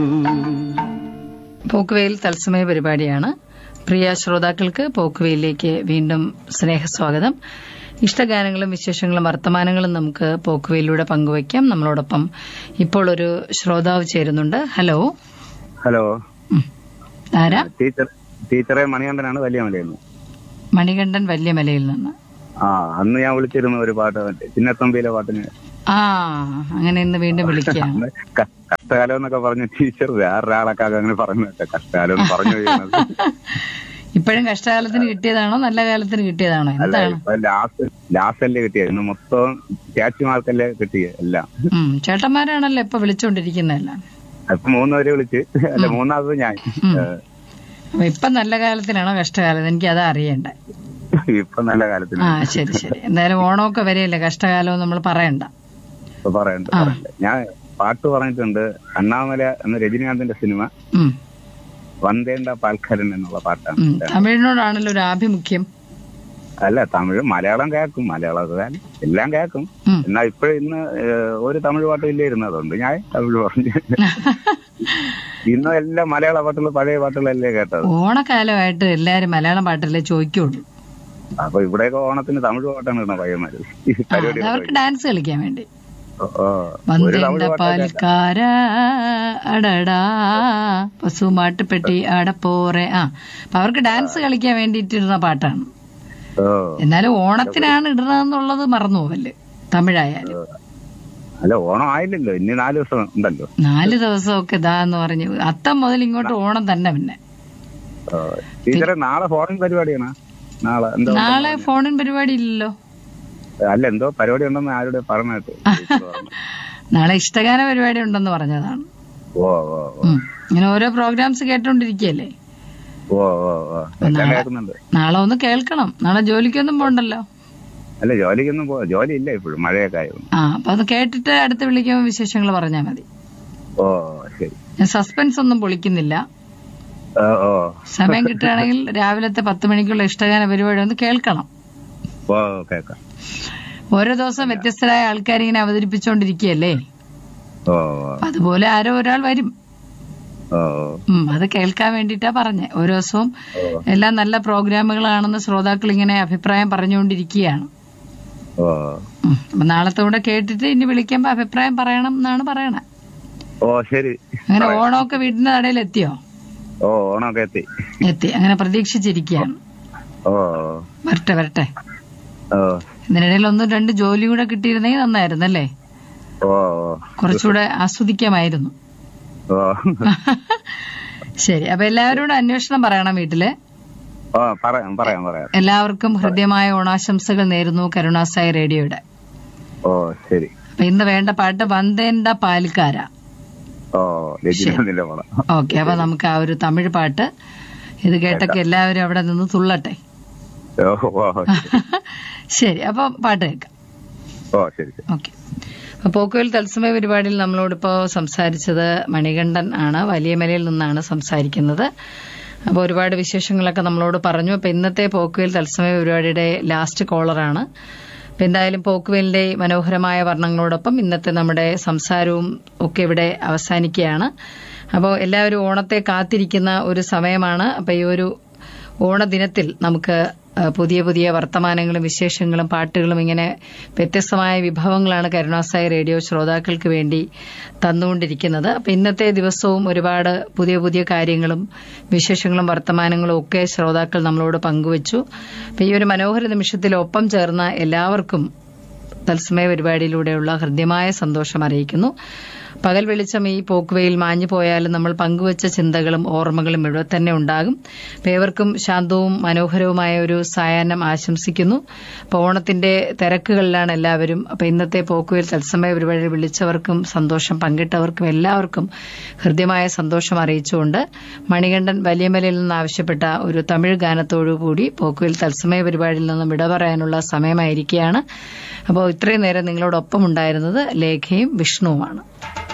പോക്കുവെയിൽ തത്സമയ പരിപാടിയാണ് പ്രിയ ശ്രോതാക്കൾക്ക് പോക്കുവെയിലേക്ക് വീണ്ടും സ്നേഹസ്വാഗതം ഇഷ്ടഗാനങ്ങളും വിശേഷങ്ങളും വർത്തമാനങ്ങളും നമുക്ക് പോക്കുവെയിലൂടെ പങ്കുവയ്ക്കാം നമ്മളോടൊപ്പം ഇപ്പോൾ ഒരു ശ്രോതാവ് ചേരുന്നുണ്ട് ഹലോ ഹലോ ഉം. ആരാ ടീച്ചർ ടീച്ചറെ മണികണ്ഠനാണ് വലിയ മലയിൽ നിന്ന് മണികണ്ഠൻ വല്യമലയിൽ നിന്ന് ആ അന്ന് ഞാൻ വിളിച്ചിരുന്നു ഒരു പാട്ട് മറ്റേ ചിന്നത്തമ്പിയിലെ പാട്ടിന് ആ അങ്ങനെ ഇന്ന് വീണ്ടും വിളിക്കുകയാണ് അന്ന് ക- കഷ്ടകാലം എന്നൊക്കെ പറഞ്ഞ ടീച്ചർ വേറൊരാളൊക്കെ അങ്ങനെ പറഞ്ഞു കേട്ടോ കഷ്ടകാലം എന്ന് പറഞ്ഞു കഴിയുന്നത് ഇപ്പോഴും കഷ്ടകാലത്തിന് കിട്ടിയതാണോ നല്ല കാലത്തിന് കിട്ടിയതാണോ അല്ല എന്താണ് ഇപ്പൊ ലാസ്റ്റ് ലാസ്റ്റ് അല്ലേ കിട്ടിയത് ഇന്ന് മൊത്തം ചാച്ചിമാർക്കല്ലേ കിട്ടിയത് എല്ലാം ഉം ചേട്ടന്മാരാണല്ലോ ഇപ്പൊ വിളിച്ചുകൊണ്ടിരിക്കുന്നതല്ല അപ്പൊ മൂന്നുപേരെ വിളിച്ച് അല്ല മൂന്നാമത് ഞാൻ ഉം. ഏ, അപ്പൊ ഇപ്പൊ നല്ല കാലത്തിനാണോ കഷ്ടകാലം എനിക്ക് അതാ അറിയണ്ട ഇപ്പൊ നല്ല കാലത്തിന് ആ ശരി ശരി എന്തായാലും ഓണമൊക്കെ വരെയല്ലേ കഷ്ടകാലം നമ്മൾ പറയണ്ട ഇപ്പൊ പറയണ്ട പറയണ്ട ഞാൻ പാട്ട് പറഞ്ഞിട്ടുണ്ട് അണ്ണാമല എന്ന രജനീകാന്തിന്റെ സിനിമ ഉം, വന്ദേണ്ട പാൽക്കാരൻ എന്നുള്ള പാട്ടാണ് ഉം. തമിഴിനോടാണല്ലോ ഒരു ആഭിമുഖ്യം അല്ല തമിഴ് മലയാളം കേൾക്കും മലയാളം എല്ലാം കേൾക്കും ഉം. എന്നാ ഇപ്പോഴും ഇന്ന് ഏഹ്, ഒരു തമിഴ് പാട്ടും ഇല്ലായിരുന്നു അതുകൊണ്ട് ഞാൻ തമിഴ് പറഞ്ഞു ഇന്നും എല്ലാം മലയാള പാട്ടുകൾ പഴയ പാട്ടുകളല്ലേ കേട്ടത് ഓണക്കാലമായിട്ട് എല്ലാരും മലയാളം പാട്ടല്ലേ ചോദിക്കുള്ളൂ അപ്പൊ ഇവിടെയൊക്കെ ഓണത്തിന് തമിഴ് പാട്ടാണ് ഇടുന്നത് പയ്യന്മാര് ഈ ആ, പരിപാടി അത് അവർക്ക് ഡാൻസ് കളിക്കാൻ വേണ്ടി ഓ, ഓ. ഒരു വന്ദേണ്ട തമിഴ് പാട്ട് പാൽക്കാര അടടാ പശുമാട്ടുപെട്ടി അടപ്പോറെ ആ അപ്പൊ അവർക്ക് ഡാൻസ് കളിക്കാൻ വേണ്ടിയിട്ടിരുന്ന പാട്ടാണ് ഓ എന്നാലും ഓണത്തിനാണ് ഇടുന്നതെന്നുള്ളത് മറന്നു പോവല്ലേ തമിഴായാലും അല്ല ഓണം ആയില്ലല്ലോ ഇനി നാല് ദിവസം ഉണ്ടല്ലോ നാല് ദിവസമൊക്കെ ഇതാന്ന് പറഞ്ഞു അത്തം മുതൽ ഇങ്ങോട്ട് ഓണം തന്നെ പിന്നെ ഓ. ടീച്ചറെ നാളെ ഫോറിൻ പരിപാടിയാണ് നാളെ എന്തോ നാളെ ഫോണിൻ പരിപാടി ഇല്ലല്ലോ അല്ല എന്തോ പരിപാടി ഉണ്ടെന്ന് ആരുടെ പറഞ്ഞു കേട്ടു ടീച്ചർ പറഞ്ഞു. നാളെ ഇഷ്ടഗാന പരിപാടി ഉണ്ടെന്ന് പറഞ്ഞതാണ് ഓ ഓ ഓ ഉം. ഇങ്ങനെ ഓരോ പ്രോഗ്രാംസ് കേട്ടോണ്ടിരിക്കുകയല്ലേ ഓ ഓ ഓ എല്ലാം കേൾക്കുന്നുണ്ട് നാളെ ഒന്ന് കേൾക്കണം നാളെ ജോലിക്കൊന്നും പോണ്ടല്ലോ അല്ല ജോലിക്കൊന്നും പോ ജോലി ഇല്ല ഇപ്പോഴും മഴയൊക്കെ ആയിരുന്നു ആ അപ്പൊ അത് കേട്ടിട്ട് അടുത്ത് വിളിക്കുമ്പോൾ വിശേഷങ്ങൾ പറഞ്ഞാൽ മതി ഓ ശരി ഞാൻ സസ്പെൻസ് ഒന്നും പൊളിക്കുന്നില്ല ഓ ഓ സമയം കിട്ടുകയാണെങ്കിൽ രാവിലത്തെ പത്ത് മണിക്കുള്ള ഇഷ്ടഗാന പരിപാടി ഒന്ന് കേൾക്കണം ഓ കേക്കാം ഓരോ ദിവസം വ്യത്യസ്തരായ ആൾക്കാർ ഇങ്ങനെ അവതരിപ്പിച്ചുകൊണ്ടിരിക്കുകയല്ലേ ഓ അപ്പൊ അതുപോലെ ആരോ ഒരാൾ വരും ഓ ഉം, അത് കേൾക്കാൻ വേണ്ടിയിട്ടാ പറഞ്ഞേ ഓരോ ദിവസവും ഓ എല്ലാം നല്ല പ്രോഗ്രാമുകളാണെന്ന് ശ്രോതാക്കൾ ഇങ്ങനെ അഭിപ്രായം പറഞ്ഞുകൊണ്ടിരിക്കുകയാണ് ഓ ഉം, അപ്പൊ നാളത്തെ കൂടെ കേട്ടിട്ട് ഇനി വിളിക്കുമ്പോ അഭിപ്രായം പറയണം എന്നാണ് പറയണേ ഓ ശരി അങ്ങനെ ഓണമൊക്കെ വീടിന്റെ നടയിൽ എത്തിയോ ഓ ഓണമൊക്കെ എത്തി എത്തി അങ്ങനെ പ്രതീക്ഷിച്ചിരിക്കുകയാണ് ഓ വരട്ടെ വരട്ടെ ഓ ഇതിനിടയിൽ ഒന്നും രണ്ട് ജോലി കൂടെ കിട്ടിയിരുന്നെങ്കിൽ നന്നായിരുന്നല്ലേ ഓ കുറച്ചുകൂടെ ആസ്വദിക്കാമായിരുന്നു ഓ ശരി അപ്പൊ എല്ലാവരോടും അന്വേഷണം പറയണം വീട്ടില് ഓ പറയാം പറയാം പറയാം എല്ലാവർക്കും ഹൃദ്യമായ ഓണാശംസകൾ നേരുന്നു കരുണാസായി റേഡിയോയുടെ ഓ ശരി അപ്പൊ ഇന്ന് വേണ്ട പാട്ട് വന്ദേണ്ട പാൽക്കാര ഓ രജനീകാന്തിന്റെ മോള ഓക്കെ അപ്പൊ നമുക്ക് ആ ഒരു തമിഴ് പാട്ട് ഇത് കേട്ടൊക്കെ എല്ലാവരും അവിടെ നിന്ന് തുള്ളട്ടെ ഓ ഓ ശരി അപ്പൊ പാട്ട് കേൾക്കാം ഓ ശരി ശരി ഓക്കെ പോക്കുവൽ തത്സമയ പരിപാടിയിൽ നമ്മളോടിപ്പോ സംസാരിച്ചത് മണികണ്ഠൻ ആണ് വലിയ മലയിൽ നിന്നാണ് സംസാരിക്കുന്നത് അപ്പോൾ ഒരുപാട് വിശേഷങ്ങളൊക്കെ നമ്മളോട് പറഞ്ഞു അപ്പൊ ഇന്നത്തെ പോക്കുവൽ തത്സമയ പരിപാടിയുടെ ലാസ്റ്റ് കോളറാണ് അപ്പൊ എന്തായാലും പോക്കുവലിന്റെ ഈ മനോഹരമായ വർണ്ണങ്ങളോടൊപ്പം ഇന്നത്തെ നമ്മുടെ സംസാരവും ഒക്കെ ഇവിടെ അവസാനിക്കുകയാണ് അപ്പോൾ എല്ലാവരും ഓണത്തെ കാത്തിരിക്കുന്ന ഒരു സമയമാണ് അപ്പൊ ഈ ഒരു ഓണദിനത്തിൽ നമുക്ക് ആ, പുതിയ പുതിയ വർത്തമാനങ്ങളും വിശേഷങ്ങളും പാട്ടുകളും ഇങ്ങനെ വ്യത്യസ്തമായ വിഭവങ്ങളാണ് കരുണാസായി റേഡിയോ ശ്രോതാക്കൾക്ക് വേണ്ടി തന്നുകൊണ്ടിരിക്കുന്നത് അപ്പൊ ഇന്നത്തെ ദിവസവും ഒരുപാട് പുതിയ പുതിയ കാര്യങ്ങളും വിശേഷങ്ങളും വർത്തമാനങ്ങളും ഒക്കെ ശ്രോതാക്കൾ നമ്മളോട് പങ്കുവച്ചു അപ്പൊ ഈ ഒരു മനോഹര നിമിഷത്തിൽ ഒപ്പം ചേർന്ന എല്ലാവർക്കും തത്സമയ പരിപാടിയിലൂടെയുള്ള ഹൃദ്യമായ സന്തോഷം അറിയിക്കുന്നു പകൽ വെളിച്ചം ഈ പോക്കുവയിൽ മാഞ്ഞു പോയാലും നമ്മൾ പങ്കുവച്ച ചിന്തകളും ഓർമ്മകളും ഇവിടെ തന്നെ ഉണ്ടാകും അപ്പൊ ഏവർക്കും ശാന്തവും മനോഹരവുമായ ഒരു സായാഹ്നം ആശംസിക്കുന്നു അപ്പൊ ഓണത്തിന്റെ തിരക്കുകളിലാണ് എല്ലാവരും അപ്പൊ ഇന്നത്തെ പോക്കുവയിൽ തത്സമയ പരിപാടി വിളിച്ചവർക്കും സന്തോഷം പങ്കിട്ടവർക്കും എല്ലാവർക്കും ഹൃദ്യമായ സന്തോഷം അറിയിച്ചുകൊണ്ട് മണികണ്ഠൻ വലിയമലയിൽ നിന്ന് ആവശ്യപ്പെട്ട ഒരു തമിഴ് ഗാനത്തോടുകൂടി പോക്കുവയിൽ തത്സമയ പരിപാടിയിൽ നിന്നും വിട പറയാനുള്ള സമയമായിരിക്കുകയാണ് അപ്പോൾ ഇത്രയും നേരം നിങ്ങളോടൊപ്പം ഉണ്ടായിരുന്നത് ലേഖയും വിഷ്ണുവുമാണ്